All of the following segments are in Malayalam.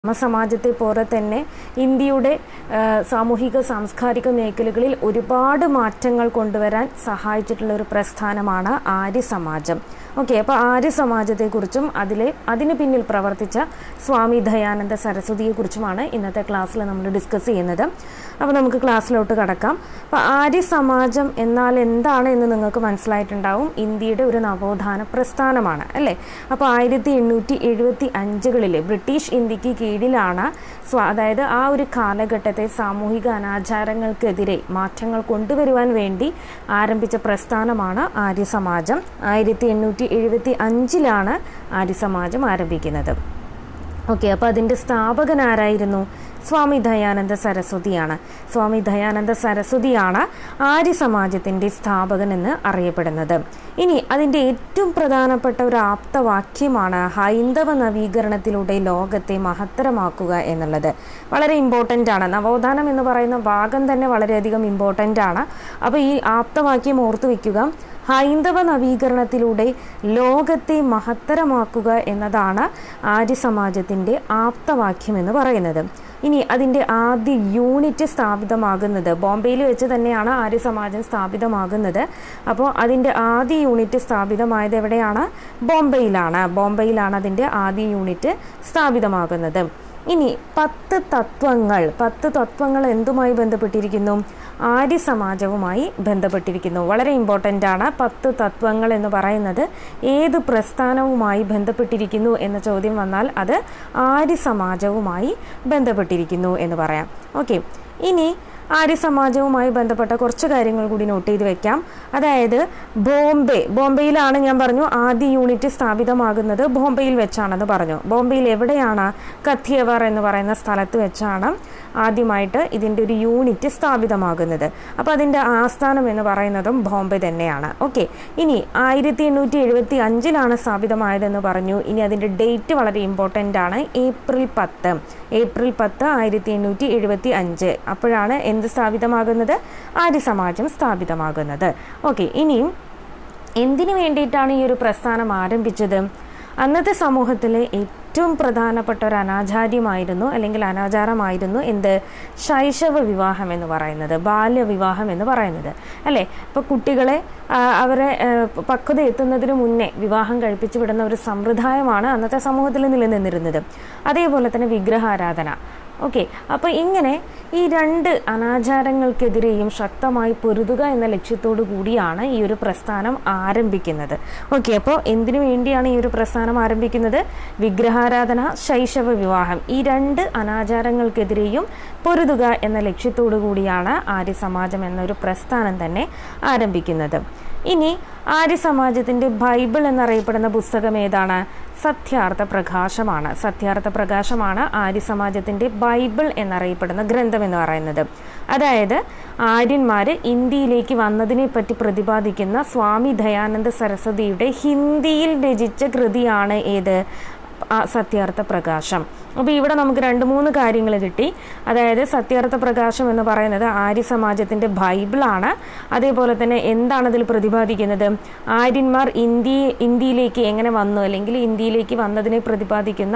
സമാജത്തെ പോലെ തന്നെ ഇന്ത്യയുടെ ആ, സാമൂഹിക സാംസ്കാരിക മേഖലകളിൽ ഒരുപാട് മാറ്റങ്ങൾ കൊണ്ടുവരാൻ സഹായിച്ചിട്ടുള്ള ഒരു പ്രസ്ഥാനമാണ് ആര്യ സമാജം ഓക്കെ അപ്പോൾ ആര്യ സമാജത്തെക്കുറിച്ചും അതിലെ അതിന് പിന്നിൽ പ്രവർത്തിച്ച സ്വാമി ദയാനന്ദ സരസ്വതിയെക്കുറിച്ചുമാണ് ഇന്നത്തെ ക്ലാസ്സിൽ നമ്മൾ ഡിസ്കസ് ചെയ്യുന്നത് അപ്പോൾ നമുക്ക് ക്ലാസ്സിലോട്ട് കടക്കാം അപ്പോൾ ആര്യ സമാജം എന്നാൽ എന്താണ് എന്ന് നിങ്ങൾക്ക് മനസ്സിലായിട്ടുണ്ടാവും ഇന്ത്യയുടെ ഒരു നവോത്ഥാന പ്രസ്ഥാനമാണ് അല്ലേ അപ്പോൾ ആയിരത്തി എണ്ണൂറ്റി എഴുപത്തി അഞ്ചുകളിൽ ബ്രിട്ടീഷ് ഇന്ത്യക്ക് കീഴിലാണ് സ്വ അതായത് ആ ഒരു കാലഘട്ടത്തെ സാമൂഹിക അനാചാരങ്ങൾക്കെതിരെ മാറ്റങ്ങൾ കൊണ്ടുവരുവാൻ വേണ്ടി ആരംഭിച്ച പ്രസ്ഥാനമാണ് ആര്യ സമാജം ആയിരത്തി എണ്ണൂറ്റി എഴുപത്തി അഞ്ചിലാണ് ആര്യ സമാജം ആരംഭിക്കുന്നത് ഓക്കെ അപ്പോൾ അതിൻ്റെ സ്ഥാപകൻ ആരായിരുന്നു സ്വാമി ദയാനന്ദ സരസ്വതിയാണ് സ്വാമി ദയാനന്ദ സരസ്വതിയാണ് ആര്യ സമാജത്തിൻ്റെ സ്ഥാപകൻ എന്ന് അറിയപ്പെടുന്നത് ഇനി അതിൻ്റെ ഏറ്റവും പ്രധാനപ്പെട്ട ഒരു ആപ്തവാക്യമാണ് ഹൈന്ദവ നവീകരണത്തിലൂടെ ലോകത്തെ മഹത്തരമാക്കുക എന്നുള്ളത് വളരെ ഇമ്പോർട്ടൻ്റ് ആണ് നവോത്ഥാനം എന്ന് പറയുന്ന ഭാഗം തന്നെ വളരെയധികം ഇമ്പോർട്ടൻ്റ് ആണ് അപ്പോൾ ഈ ആപ്തവാക്യം ഓർത്തു വയ്ക്കുക ഹൈന്ദവ നവീകരണത്തിലൂടെ ലോകത്തെ മഹത്തരമാക്കുക എന്നതാണ് ആര്യ സമാജത്തിൻ്റെ ആപ്തവാക്യം എന്ന് പറയുന്നത് ഇനി അതിൻ്റെ ആദ്യ യൂണിറ്റ് സ്ഥാപിതമാകുന്നത് ബോംബെയിൽ വെച്ച് തന്നെയാണ് ആര്യ സമാജം സ്ഥാപിതമാകുന്നത് അപ്പോൾ അതിൻ്റെ ആദ്യ യൂണിറ്റ് സ്ഥാപിതമായത് എവിടെയാണ് ബോംബെയിലാണ് ബോംബെയിലാണ് അതിൻ്റെ ആദ്യ യൂണിറ്റ് സ്ഥാപിതമാകുന്നത് ഇനി പത്ത് തത്വങ്ങൾ പത്ത് തത്വങ്ങൾ എന്തുമായി ബന്ധപ്പെട്ടിരിക്കുന്നു ആര്യ സമാജവുമായി ബന്ധപ്പെട്ടിരിക്കുന്നു വളരെ ഇമ്പോർട്ടൻ്റ് ആണ് പത്ത് തത്വങ്ങൾ എന്ന് പറയുന്നത് ഏത് പ്രസ്ഥാനവുമായി ബന്ധപ്പെട്ടിരിക്കുന്നു എന്ന ചോദ്യം വന്നാൽ അത് ആര്യ സമാജവുമായി ബന്ധപ്പെട്ടിരിക്കുന്നു എന്ന് പറയാം ഓക്കെ ഇനി ആര്യ സമാജവുമായി ബന്ധപ്പെട്ട കുറച്ച് കാര്യങ്ങൾ കൂടി നോട്ട് ചെയ്ത് വെക്കാം അതായത് ബോംബെ ബോംബെയിലാണ് ഞാൻ പറഞ്ഞു ആദ്യ യൂണിറ്റ് സ്ഥാപിതമാകുന്നത് ബോംബെയിൽ വെച്ചാണെന്ന് പറഞ്ഞു ബോംബെയിൽ എവിടെയാണ് കഥിയവർ എന്ന് പറയുന്ന സ്ഥലത്ത് വെച്ചാണ് ആദ്യമായിട്ട് ഇതിൻ്റെ ഒരു യൂണിറ്റ് സ്ഥാപിതമാകുന്നത് അപ്പോൾ അതിൻ്റെ ആസ്ഥാനം എന്ന് പറയുന്നതും ബോംബെ തന്നെയാണ് ഓക്കെ ഇനി ആയിരത്തി എണ്ണൂറ്റി എഴുപത്തി അഞ്ചിലാണ് സ്ഥാപിതമായതെന്ന് പറഞ്ഞു ഇനി അതിൻ്റെ ഡേറ്റ് വളരെ ഇമ്പോർട്ടൻ്റ് ആണ് ഏപ്രിൽ പത്ത് ഏപ്രിൽ പത്ത് ആയിരത്തി എണ്ണൂറ്റി എഴുപത്തി അഞ്ച് അപ്പോഴാണ് എന്ത് സ്ഥാപിതമാകുന്നത് ആര്യ സമാജം സ്ഥാപിതമാകുന്നത് ഓക്കെ ഇനിയും എന്തിനു വേണ്ടിയിട്ടാണ് ഈ ഒരു പ്രസ്ഥാനം ആരംഭിച്ചത് അന്നത്തെ സമൂഹത്തിലെ ഏറ്റവും പ്രധാനപ്പെട്ട ഒരു അനാചാര്യമായിരുന്നു അല്ലെങ്കിൽ അനാചാരമായിരുന്നു എന്ത് ശൈശവ വിവാഹം എന്ന് പറയുന്നത് ബാല്യവിവാഹം എന്ന് പറയുന്നത് അല്ലേ ഇപ്പോൾ കുട്ടികളെ ആ, അവരെ ആ, പക്വത എത്തുന്നതിന് മുന്നേ വിവാഹം കഴിപ്പിച്ചു വിടുന്ന ഒരു സമ്പ്രദായമാണ് അന്നത്തെ സമൂഹത്തിൽ നിലനിന്നിരുന്നത് അതേപോലെ തന്നെ വിഗ്രഹാരാധന ഓക്കെ അപ്പോൾ ഇങ്ങനെ ഈ രണ്ട് അനാചാരങ്ങൾക്കെതിരെയും ശക്തമായി പൊരുതുക എന്ന ലക്ഷ്യത്തോടു കൂടിയാണ് ഈ ഒരു പ്രസ്ഥാനം ആരംഭിക്കുന്നത് ഓക്കെ അപ്പോൾ എന്തിനു വേണ്ടിയാണ് ഈ ഒരു പ്രസ്ഥാനം ആരംഭിക്കുന്നത് വിഗ്രഹാരാധന ശൈശവ വിവാഹം ഈ രണ്ട് അനാചാരങ്ങൾക്കെതിരെയും പൊരുതുക എന്ന ലക്ഷ്യത്തോടു കൂടിയാണ് ആര്യ സമാജം എന്നൊരു പ്രസ്ഥാനം തന്നെ ആരംഭിക്കുന്നത് ഇനി ആര്യ സമാജത്തിന്റെ ബൈബിൾ എന്നറിയപ്പെടുന്ന പുസ്തകം ഏതാണ് സത്യാർത്ഥ പ്രകാശമാണ് സത്യാർത്ഥ പ്രകാശമാണ് ആര്യ സമാജത്തിന്റെ ബൈബിൾ എന്നറിയപ്പെടുന്ന ഗ്രന്ഥം എന്ന് പറയുന്നത് അതായത് ആര്യന്മാര് ഇന്ത്യയിലേക്ക് വന്നതിനെ പറ്റി പ്രതിപാദിക്കുന്ന സ്വാമി ദയാനന്ദ സരസ്വതിയുടെ ഹിന്ദിയിൽ രചിച്ച കൃതിയാണ് ഏത് ആ സത്യാർത്ഥ പ്രകാശം അപ്പോൾ ഇവിടെ നമുക്ക് രണ്ട് മൂന്ന് കാര്യങ്ങൾ കിട്ടി അതായത് സത്യാർത്ഥ പ്രകാശം എന്ന് പറയുന്നത് ആര്യ സമാജത്തിൻ്റെ ബൈബിളാണ് അതേപോലെ തന്നെ എന്താണ് അതിൽ പ്രതിപാദിക്കുന്നത് ആര്യന്മാർ ഇന്ത്യ ഇന്ത്യയിലേക്ക് എങ്ങനെ വന്നു അല്ലെങ്കിൽ ഇന്ത്യയിലേക്ക് വന്നതിനെ പ്രതിപാദിക്കുന്ന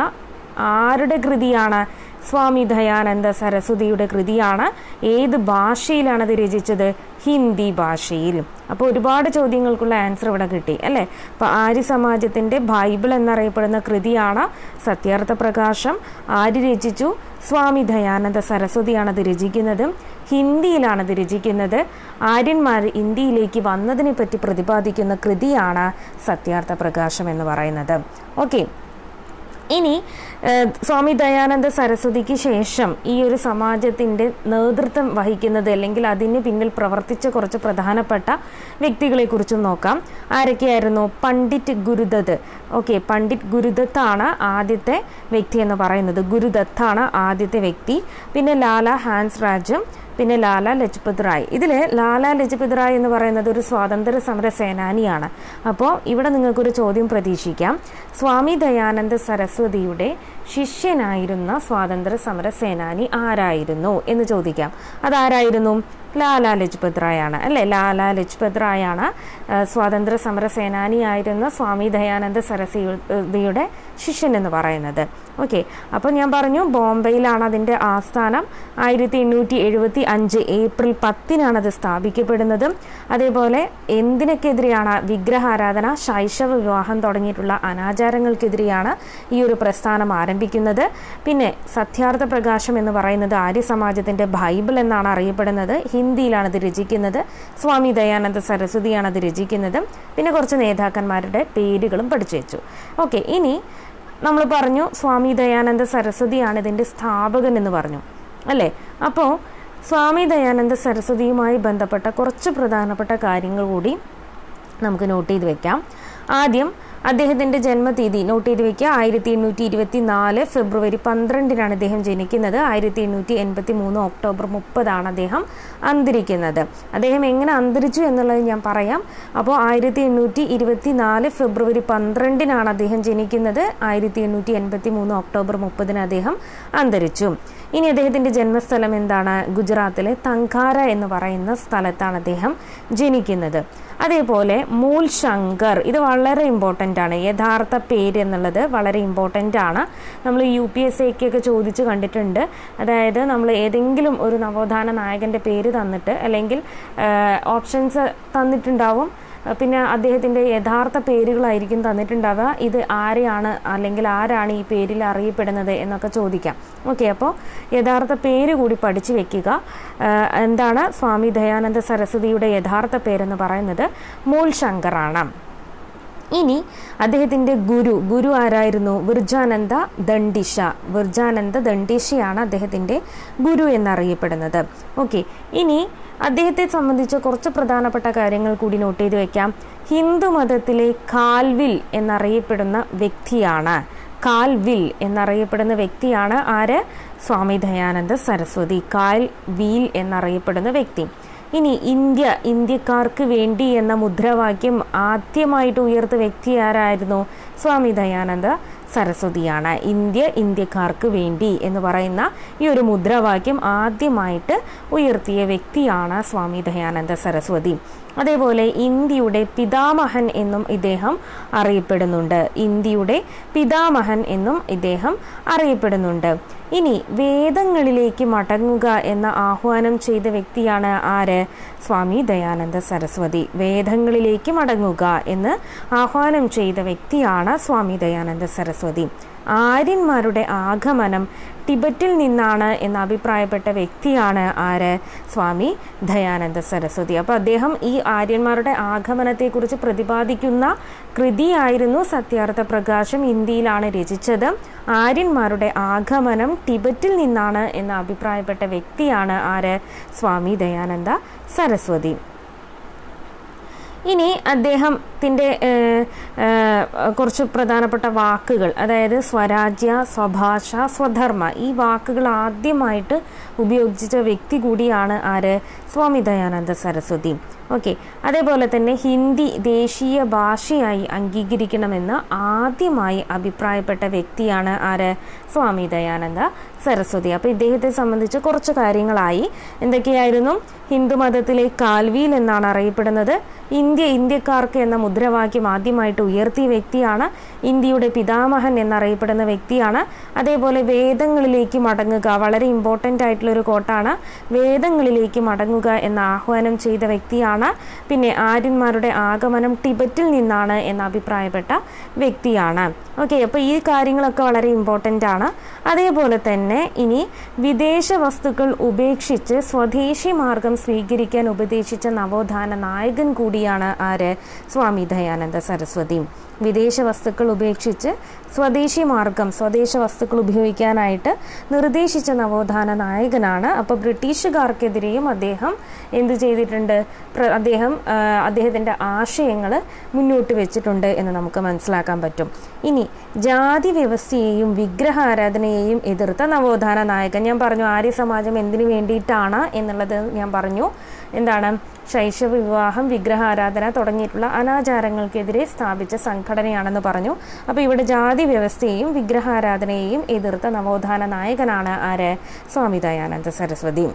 ആരുടെ കൃതിയാണ് സ്വാമി ദയാനന്ദ സരസ്വതിയുടെ കൃതിയാണ് ഏത് ഭാഷയിലാണ് അത് രചിച്ചത് ഹിന്ദി ഭാഷയിൽ അപ്പോൾ ഒരുപാട് ചോദ്യങ്ങൾക്കുള്ള ആൻസർ ഇവിടെ കിട്ടി അല്ലേ അപ്പോൾ ആര്യ സമാജത്തിൻ്റെ ബൈബിൾ എന്നറിയപ്പെടുന്ന കൃതിയാണ് സത്യാർത്ഥ പ്രകാശം ആര് രചിച്ചു സ്വാമി ദയാനന്ദ സരസ്വതിയാണ് അത് രചിക്കുന്നത് ഹിന്ദിയിലാണ് അത് രചിക്കുന്നത് ആര്യന്മാർ ഇന്ത്യയിലേക്ക് വന്നതിനെ പറ്റി പ്രതിപാദിക്കുന്ന കൃതിയാണ് സത്യാർത്ഥ പ്രകാശം എന്ന് പറയുന്നത് ഓക്കെ ഇനി ഏഹ്, സ്വാമി ദയാനന്ദ സരസ്വതിക്ക് ശേഷം ഈ ഒരു സമാജത്തിൻ്റെ നേതൃത്വം വഹിക്കുന്നത് അല്ലെങ്കിൽ അതിന് പിന്നിൽ പ്രവർത്തിച്ച കുറച്ച് പ്രധാനപ്പെട്ട വ്യക്തികളെ കുറിച്ചും നോക്കാം ആരൊക്കെയായിരുന്നു പണ്ഡിറ്റ് ഗുരുദത്ത് ഓക്കെ പണ്ഡിറ്റ് ഗുരുദത്താണ് ആദ്യത്തെ വ്യക്തി എന്ന് പറയുന്നത് ഗുരുദത്താണ് ആദ്യത്തെ വ്യക്തി പിന്നെ ലാല ഹാൻസ് രാജും പിന്നെ ലാല ലജ്പത് റായ് ഇതിൽ ലാല ലജ്പത് റായ് എന്ന് പറയുന്നത് ഒരു സ്വാതന്ത്ര്യ സമര സേനാനിയാണ് അപ്പോൾ ഇവിടെ നിങ്ങൾക്കൊരു ചോദ്യം പ്രതീക്ഷിക്കാം സ്വാമി ദയാനന്ദ സരസ്വതിയുടെ ശിഷ്യനായിരുന്ന സ്വാതന്ത്ര്യ സമര സേനാനി ആരായിരുന്നു എന്ന് ചോദിക്കാം അതാരായിരുന്നു ലാലാ ലജ്പത് റായാണ് അല്ലെ ലാലാ ലജ്പത് റായാണ് ആ, സ്വാതന്ത്ര്യ സമര സേനാനിയായിരുന്ന സ്വാമി ദയാനന്ദ സരസ്വതിയുടെ ശിഷ്യൻ എന്ന് പറയുന്നത് ഓക്കെ അപ്പോൾ ഞാൻ പറഞ്ഞു ബോംബെയിലാണ് അതിൻ്റെ ആസ്ഥാനം ആയിരത്തി എണ്ണൂറ്റി എഴുപത്തി അഞ്ച് ഏപ്രിൽ പത്തിനാണ് അത് സ്ഥാപിക്കപ്പെടുന്നത് അതേപോലെ എന്തിനൊക്കെതിരെയാണ് വിഗ്രഹാരാധന ശൈശവ വിവാഹം തുടങ്ങിയിട്ടുള്ള അനാചാരങ്ങൾക്കെതിരെയാണ് ഈ ഒരു പ്രസ്ഥാനം ആരംഭിക്കുന്നത് പിന്നെ സത്യാർത്ഥ പ്രകാശം എന്ന് പറയുന്നത് ആര്യ സമാജത്തിന്റെ ബൈബിൾ എന്നാണ് അറിയപ്പെടുന്നത് ഹിന്ദിയിലാണ് ഇത് രചിക്കുന്നത് സ്വാമി ദയാനന്ദ സരസ്വതിയാണ് അത് രചിക്കുന്നത് പിന്നെ കുറച്ച് നേതാക്കന്മാരുടെ പേരുകളും പഠിച്ചു വെച്ചു ഓക്കെ ഇനി നമ്മൾ പറഞ്ഞു സ്വാമി ദയാനന്ദ സരസ്വതിയാണ് ഇതിൻ്റെ സ്ഥാപകൻ എന്ന് പറഞ്ഞു അല്ലേ അപ്പോൾ സ്വാമി ദയാനന്ദ സരസ്വതിയുമായി ബന്ധപ്പെട്ട കുറച്ച് പ്രധാനപ്പെട്ട കാര്യങ്ങൾ കൂടി നമുക്ക് നോട്ട് ചെയ്ത് വെക്കാം ആദ്യം അദ്ദേഹത്തിൻ്റെ ജന്മതീയതി നോട്ട് ചെയ്ത് വെക്കുക ആയിരത്തി എണ്ണൂറ്റി ഇരുപത്തി നാല് ഫെബ്രുവരി പന്ത്രണ്ടിനാണ് അദ്ദേഹം ജനിക്കുന്നത് ആയിരത്തി എണ്ണൂറ്റി എൺപത്തി മൂന്ന് ഒക്ടോബർ മുപ്പതാണ് അദ്ദേഹം അന്തരിക്കുന്നത് അദ്ദേഹം എങ്ങനെ അന്തരിച്ചു എന്നുള്ളത് ഞാൻ പറയാം അപ്പോൾ ആയിരത്തി എണ്ണൂറ്റി ഇരുപത്തി നാല് ഫെബ്രുവരി പന്ത്രണ്ടിനാണ് അദ്ദേഹം ജനിക്കുന്നത് ആയിരത്തി എണ്ണൂറ്റി എൺപത്തി മൂന്ന് ഒക്ടോബർ മുപ്പതിന് അദ്ദേഹം അന്തരിച്ചു ഇനി അദ്ദേഹത്തിന്റെ ജന്മസ്ഥലം എന്താണ് ഗുജറാത്തിലെ തങ്കാര എന്ന് പറയുന്ന സ്ഥലത്താണ് അദ്ദേഹം ജനിക്കുന്നത് അതേപോലെ മൂൽ ശങ്കർ ഇത് വളരെ ഇമ്പോർട്ടൻ്റ് ആണ് യഥാർത്ഥ പേര് എന്നുള്ളത് വളരെ ഇമ്പോർട്ടൻ്റ് ആണ് നമ്മൾ യു പി എസ് സിക്കൊക്കെ ചോദിച്ച് കണ്ടിട്ടുണ്ട് അതായത് നമ്മൾ ഏതെങ്കിലും ഒരു നവോത്ഥാന നായകൻ്റെ പേര് തന്നിട്ട് അല്ലെങ്കിൽ ഓപ്ഷൻസ് തന്നിട്ടുണ്ടാവും പിന്നെ അദ്ദേഹത്തിൻ്റെ യഥാർത്ഥ പേരുകളായിരിക്കും തന്നിട്ടുണ്ടാവുക ഇത് ആരെയാണ് അല്ലെങ്കിൽ ആരാണ് ഈ പേരിൽ അറിയപ്പെടുന്നത് എന്നൊക്കെ ചോദിക്കാം ഓക്കെ അപ്പോൾ യഥാർത്ഥ പേര് കൂടി പഠിച്ചു വെക്കുക ആ, എന്താണ് സ്വാമി ദയാനന്ദ സരസ്വതിയുടെ യഥാർത്ഥ പേരെന്ന് പറയുന്നത് മൂൽ ശങ്കറാണ് ഇനി അദ്ദേഹത്തിൻ്റെ ഗുരു ഗുരു ആരായിരുന്നു വിർജാനന്ദ ദണ്ഡിഷ വിർജാനന്ദ ദണ്ഡിഷയാണ് അദ്ദേഹത്തിൻ്റെ ഗുരു എന്നറിയപ്പെടുന്നത് ഓക്കെ ഇനി അദ്ദേഹത്തെ സംബന്ധിച്ച് കുറച്ച് പ്രധാനപ്പെട്ട കാര്യങ്ങൾ കൂടി നോട്ട് ചെയ്ത് വെക്കാം ഹിന്ദു മതത്തിലെ കാൽവിൽ എന്നറിയപ്പെടുന്ന വ്യക്തിയാണ് കാൽവിൽ എന്നറിയപ്പെടുന്ന വ്യക്തിയാണ് ആര് സ്വാമി ദയാനന്ദ സരസ്വതി കാൽ വീൽ എന്നറിയപ്പെടുന്ന വ്യക്തി ഇനി ഇന്ത്യ ഇന്ത്യക്കാർക്ക് വേണ്ടി എന്ന മുദ്രാവാക്യം ആദ്യമായിട്ട് ഉയർത്ത വ്യക്തി ആരായിരുന്നു സ്വാമി ദയാനന്ദ സരസ്വതിയാണ് ഇന്ത്യ ഇന്ത്യക്കാർക്ക് വേണ്ടി എന്ന് പറയുന്ന ഈ ഒരു മുദ്രാവാക്യം ആദ്യമായിട്ട് ഉയർത്തിയ വ്യക്തിയാണ് സ്വാമി ദയാനന്ദ സരസ്വതി അതേപോലെ ഇന്ത്യയുടെ പിതാമഹൻ എന്നും ഇദ്ദേഹം അറിയപ്പെടുന്നുണ്ട് ഇന്ത്യയുടെ പിതാമഹൻ എന്നും ഇദ്ദേഹം അറിയപ്പെടുന്നുണ്ട് ഇനി വേദങ്ങളിലേക്ക് മടങ്ങുക എന്ന ആഹ്വാനം ചെയ്ത വ്യക്തിയാണ് ആര് സ്വാമി ദയാനന്ദ സരസ്വതി വേദങ്ങളിലേക്ക് മടങ്ങുക എന്ന് ആഹ്വാനം ചെയ്ത വ്യക്തിയാണ് സ്വാമി ദയാനന്ദ സരസ്വതി ആര്യന്മാരുടെ ആഗമനം ടിബറ്റിൽ നിന്നാണ് എന്ന് അഭിപ്രായപ്പെട്ട വ്യക്തിയാണ് ആര് സ്വാമി ദയാനന്ദ സരസ്വതി അപ്പോൾ അദ്ദേഹം ഈ ആര്യന്മാരുടെ ആഗമനത്തെക്കുറിച്ച് പ്രതിപാദിക്കുന്ന കൃതിയായിരുന്നു സത്യാർത്ഥ പ്രകാശം ഇന്ത്യയിലാണ് രചിച്ചത് ആര്യന്മാരുടെ ആഗമനം ടിബറ്റിൽ നിന്നാണ് എന്ന് അഭിപ്രായപ്പെട്ട വ്യക്തിയാണ് ആര് സ്വാമി ദയാനന്ദ സരസ്വതി ഇനി അദ്ദേഹത്തിൻ്റെ കുറച്ച് പ്രധാനപ്പെട്ട വാക്കുകൾ അതായത് സ്വരാജ്യ സ്വഭാഷ സ്വധർമ്മ ഈ വാക്കുകൾ ആദ്യമായിട്ട് ഉപയോഗിച്ച വ്യക്തി കൂടിയാണ് ആര് സ്വാമി ദയാനന്ദ സരസ്വതി ഓക്കെ അതേപോലെ തന്നെ ഹിന്ദി ദേശീയ ഭാഷയായി അംഗീകരിക്കണമെന്ന് ആദ്യമായി അഭിപ്രായപ്പെട്ട വ്യക്തിയാണ് ആര് സ്വാമി ദയാനന്ദ സരസ്വതി അപ്പോൾ ഇദ്ദേഹത്തെ സംബന്ധിച്ച് കുറച്ച് കാര്യങ്ങളായി എന്തൊക്കെയായിരുന്നു ഹിന്ദു മതത്തിലെ കാൽവിയിൽ എന്നാണ് അറിയപ്പെടുന്നത് ഇന്ത്യ ഇന്ത്യക്കാർക്ക് എന്ന മുദ്രാവാക്യം ആദ്യമായിട്ട് ഉയർത്തിയ വ്യക്തിയാണ് ഇന്ത്യയുടെ പിതാമഹൻ എന്നറിയപ്പെടുന്ന വ്യക്തിയാണ് അതേപോലെ വേദങ്ങളിലേക്ക് മടങ്ങുക വളരെ ഇമ്പോർട്ടൻ്റ് ആയിട്ടുള്ള ഒരു കോട്ടാണ് വേദങ്ങളിലേക്ക് മടങ്ങുക എന്ന ആഹ്വാനം ചെയ്ത വ്യക്തിയാണ് പിന്നെ ആര്യന്മാരുടെ ആഗമനം ടിബറ്റിൽ നിന്നാണ് എന്ന് അഭിപ്രായപ്പെട്ട വ്യക്തിയാണ് ഓക്കെ അപ്പോൾ ഈ കാര്യങ്ങളൊക്കെ വളരെ ഇമ്പോർട്ടൻ്റ് ആണ് അതേപോലെ തന്നെ ഇനി വിദേശ വസ്തുക്കൾ ഉപേക്ഷിച്ച് സ്വദേശി മാർഗം സ്വീകരിക്കാൻ ഉപദേശിച്ച നവോത്ഥാന നായകൻ കൂടിയാണ് ആര് സ്വാമി ദയാനന്ദ സരസ്വതി വിദേശ വസ്തുക്കൾ ഉപേക്ഷിച്ച് സ്വദേശി മാർഗം സ്വദേശ വസ്തുക്കൾ ഉപയോഗിക്കാനായിട്ട് നിർദ്ദേശിച്ച നവോത്ഥാന നായകനാണ് അപ്പോൾ ബ്രിട്ടീഷുകാർക്കെതിരെയും അദ്ദേഹം എന്ത് ചെയ്തിട്ടുണ്ട് പ്ര- അദ്ദേഹം ആ, അദ്ദേഹത്തിൻ്റെ ആശയങ്ങൾ മുന്നോട്ട് വെച്ചിട്ടുണ്ട് എന്ന് നമുക്ക് മനസ്സിലാക്കാൻ പറ്റും ഇനി ജാതി വ്യവസ്ഥയെയും വിഗ്രഹാരാധനയെയും എതിർത്ത നവോത്ഥാന നായകൻ ഞാൻ പറഞ്ഞു ആര്യ സമാജം എന്തിനു വേണ്ടിയിട്ടാണ് എന്നുള്ളത് ഞാൻ പറഞ്ഞു എന്താണ് ശൈശവ വിവാഹം വിഗ്രഹാരാധന തുടങ്ങിയിട്ടുള്ള അനാചാരങ്ങൾക്കെതിരെ സ്ഥാപിച്ച സംഘ സംഘടനയാണെന്ന് പറഞ്ഞു അപ്പോൾ ഇവിടെ ജാതി വ്യവസ്ഥയെയും വിഗ്രഹാരാധനയെയും എതിർത്ത നവോത്ഥാന നായകനാണ് ആര് സ്വാമി ദയാനന്ദ സരസ്വതി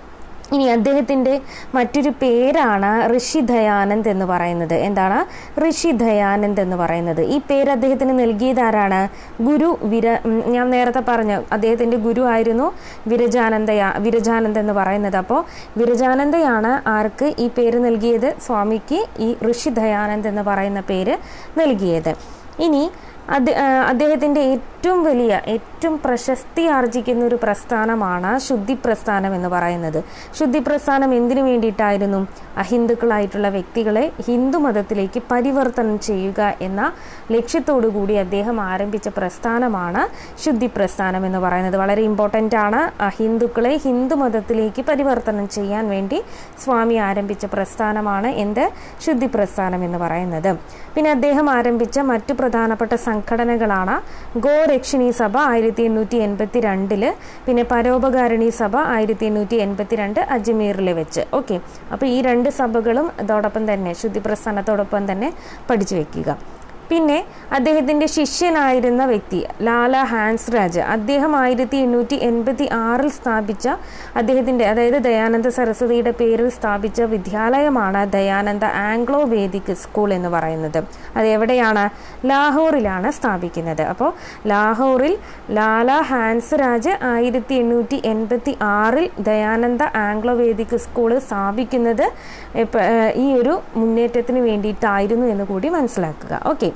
ഇനി അദ്ദേഹത്തിൻ്റെ മറ്റൊരു പേരാണ് ഋഷി ദയാനന്ദ് എന്ന് പറയുന്നത് എന്താണ് ഋഷി ദയാനന്ദ് എന്ന് പറയുന്നത് ഈ പേര് അദ്ദേഹത്തിന് നൽകിയത് ആരാണ് ഗുരു വിര ഉം, ഞാൻ നേരത്തെ പറഞ്ഞു അദ്ദേഹത്തിൻ്റെ ഗുരു ആയിരുന്നു വിരജാനന്ദയ വിരജാനന്ദ് എന്ന് പറയുന്നത് അപ്പോൾ വിരജാനന്ദയാണ് ആർക്ക് ഈ പേര് നൽകിയത് സ്വാമിക്ക് ഈ ഋഷി ദയാനന്ദ് എന്ന് പറയുന്ന പേര് നൽകിയത് ഇനി അത് അദ്ദേഹത്തിൻ്റെ ഏറ്റവും വലിയ ഏറ്റവും പ്രശസ്തി ആർജിക്കുന്ന ഒരു പ്രസ്ഥാനമാണ് ശുദ്ധി പ്രസ്ഥാനം എന്ന് പറയുന്നത് ശുദ്ധി പ്രസ്ഥാനം എന്തിനു വേണ്ടിയിട്ടായിരുന്നു അഹിന്ദുക്കളായിട്ടുള്ള വ്യക്തികളെ ഹിന്ദു മതത്തിലേക്ക് പരിവർത്തനം ചെയ്യുക എന്ന ലക്ഷ്യത്തോടു കൂടി അദ്ദേഹം ആരംഭിച്ച പ്രസ്ഥാനമാണ് ശുദ്ധി പ്രസ്ഥാനം എന്ന് പറയുന്നത് വളരെ ഇമ്പോർട്ടൻ്റ് ആണ് അഹിന്ദുക്കളെ ഹിന്ദു മതത്തിലേക്ക് പരിവർത്തനം ചെയ്യാൻ വേണ്ടി സ്വാമി ആരംഭിച്ച പ്രസ്ഥാനമാണ് എന്ത് ശുദ്ധി പ്രസ്ഥാനം എന്ന് പറയുന്നത് പിന്നെ അദ്ദേഹം ആരംഭിച്ച മറ്റു പ്രധാനപ്പെട്ട സംഘടനകളാണ് ഗോരക്ഷിണി സഭ ആയിരത്തി എണ്ണൂറ്റി എൺപത്തി രണ്ടില് പിന്നെ പരോപകാരിണി സഭ ആയിരത്തി എണ്ണൂറ്റി എൺപത്തി രണ്ട് അജ്മീറിൽ വെച്ച് ഓക്കെ അപ്പോൾ ഈ രണ്ട് സഭകളും അതോടൊപ്പം തന്നെ ശുദ്ധി പ്രസ്ഥാനത്തോടൊപ്പം തന്നെ പഠിച്ചു വെക്കുക പിന്നെ അദ്ദേഹത്തിൻ്റെ ശിഷ്യനായിരുന്ന വ്യക്തി ലാല ഹാൻസ് രാജ് അദ്ദേഹം ആയിരത്തി എണ്ണൂറ്റി എൺപത്തി ആറിൽ സ്ഥാപിച്ച അദ്ദേഹത്തിൻ്റെ അതായത് ദയാനന്ദ സരസ്വതിയുടെ പേരിൽ സ്ഥാപിച്ച വിദ്യാലയമാണ് ദയാനന്ദ ആംഗ്ലോ വേദിക് സ്കൂൾ എന്ന് പറയുന്നത് അത് എവിടെയാണ് ലാഹോറിലാണ് സ്ഥാപിക്കുന്നത് അപ്പോൾ ലാഹോറിൽ ലാല ഹാൻസ് രാജ് ആയിരത്തി എണ്ണൂറ്റി എൺപത്തി ആറിൽ ദയാനന്ദ ആംഗ്ലോ വേദിക് സ്കൂൾ സ്ഥാപിക്കുന്നത് ഇപ്പ- ഏഹ് ഈ ഒരു മുന്നേറ്റത്തിന് വേണ്ടിയിട്ടായിരുന്നു എന്ന് കൂടി മനസ്സിലാക്കുക ഓക്കെ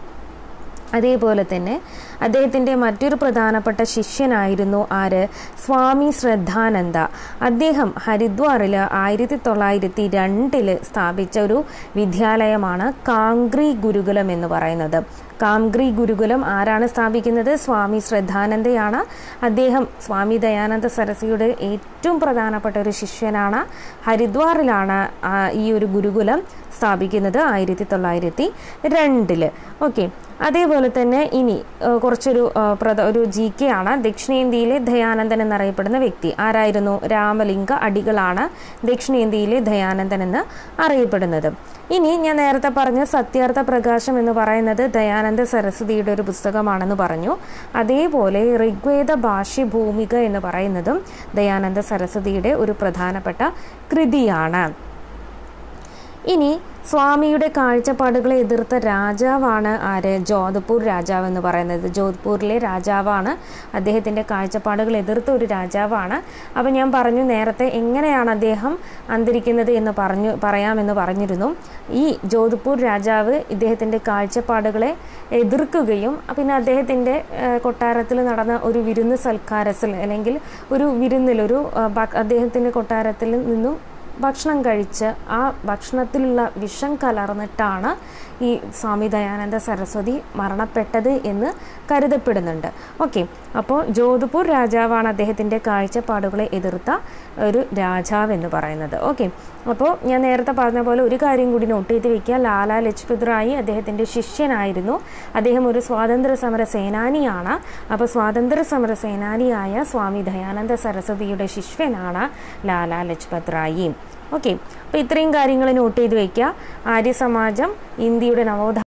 അതേപോലെ തന്നെ അദ്ദേഹത്തിൻ്റെ മറ്റൊരു പ്രധാനപ്പെട്ട ശിഷ്യനായിരുന്നു ആര് സ്വാമി ശ്രദ്ധാനന്ദ അദ്ദേഹം ഹരിദ്വാറിൽ ആയിരത്തി തൊള്ളായിരത്തി രണ്ടിൽ സ്ഥാപിച്ച ഒരു വിദ്യാലയമാണ് കാംഗ്രി ഗുരുകുലം എന്ന് പറയുന്നത് കാംഗ്രി ഗുരുകുലം ആരാണ് സ്ഥാപിക്കുന്നത് സ്വാമി ശ്രദ്ധാനന്ദയാണ് അദ്ദേഹം സ്വാമി ദയാനന്ദ സരസ്വതിയുടെ ഏറ്റവും പ്രധാനപ്പെട്ട ഒരു ശിഷ്യനാണ് ഹരിദ്വാറിലാണ് ആ, ഈ ഒരു ഗുരുകുലം സ്ഥാപിക്കുന്നത് ആയിരത്തി തൊള്ളായിരത്തി രണ്ടില് ഓക്കെ അതേപോലെ തന്നെ ഇനി ആ, കുറച്ചൊരു ആ, പ്രധ ഒരു ജി കെ ആണ് ദക്ഷിണേന്ത്യയിലെ ദയാനന്ദൻ എന്നറിയപ്പെടുന്ന വ്യക്തി ആരായിരുന്നു രാമലിംഗ അടികളാണ് ദക്ഷിണേന്ത്യയിലെ ദയാനന്ദൻ എന്ന് അറിയപ്പെടുന്നത് ഇനി ഞാൻ നേരത്തെ പറഞ്ഞ സത്യാർത്ഥ പ്രകാശം എന്ന് പറയുന്നത് ദയാനന്ദ സരസ്വതിയുടെ ഒരു പുസ്തകമാണെന്ന് പറഞ്ഞു അതേപോലെ ഋഗ്വേദ ഭാഷ്യഭൂമിക എന്ന് പറയുന്നതും ദയാനന്ദ സരസ്വതിയുടെ ഒരു പ്രധാനപ്പെട്ട കൃതിയാണ് ഇനി സ്വാമിയുടെ കാഴ്ചപ്പാടുകളെ എതിർത്ത രാജാവാണ് ആര് ജോധ്പൂർ രാജാവ് എന്ന് പറയുന്നത് ജോധ്പൂരിലെ രാജാവാണ് അദ്ദേഹത്തിൻ്റെ കാഴ്ചപ്പാടുകൾ എതിർത്ത ഒരു രാജാവാണ് അപ്പം ഞാൻ പറഞ്ഞു നേരത്തെ എങ്ങനെയാണ് അദ്ദേഹം അന്തരിക്കുന്നത് എന്ന് പറഞ്ഞു പറയാമെന്ന് പറഞ്ഞിരുന്നു ഈ ജോധ്പൂർ രാജാവ് ഇദ്ദേഹത്തിൻ്റെ കാഴ്ചപ്പാടുകളെ എതിർക്കുകയും പിന്നെ അദ്ദേഹത്തിൻ്റെ ഏഹ്, കൊട്ടാരത്തിൽ നടന്ന ഒരു വിരുന്ന് സൽക്കാരത്തിൽ അല്ലെങ്കിൽ ഒരു വിരുന്നിൽ ഒരു ആ, ഭ- അദ്ദേഹത്തിൻ്റെ കൊട്ടാരത്തിൽ നിന്നും ഭക്ഷണം കഴിച്ച് ആ ഭക്ഷണത്തിലുള്ള വിഷം കലർന്നിട്ടാണ് ഈ സ്വാമി ദയാനന്ദ സരസ്വതി മരണപ്പെട്ടത് എന്ന് കരുതപ്പെടുന്നുണ്ട് ഓക്കെ അപ്പോൾ ജോധ്പൂർ രാജാവാണ് അദ്ദേഹത്തിൻ്റെ കാഴ്ചപ്പാടുകളെ എതിർത്ത ഒരു രാജാവ് എന്ന് പറയുന്നത് ഓക്കെ അപ്പോൾ ഞാൻ നേരത്തെ പറഞ്ഞ പോലെ ഒരു കാര്യം കൂടി നോട്ട് ചെയ്ത് വെക്കുക ലാലാ ലജ്പത് റായി അദ്ദേഹത്തിൻ്റെ ശിഷ്യനായിരുന്നു അദ്ദേഹം ഒരു സ്വാതന്ത്ര്യ സമര സേനാനിയാണ് അപ്പോൾ സ്വാതന്ത്ര്യ സമര സേനാനിയായ സ്വാമി ദയാനന്ദ സരസ്വതിയുടെ ശിഷ്യനാണ് ലാലാ ലജ്പത് റായി ഓക്കെ അപ്പോൾ ഇത്രയും കാര്യങ്ങൾ നോട്ട് ചെയ്ത് വയ്ക്കുക ആര്യ സമാജം ഇന്ത്യയുടെ നവോത്ഥാന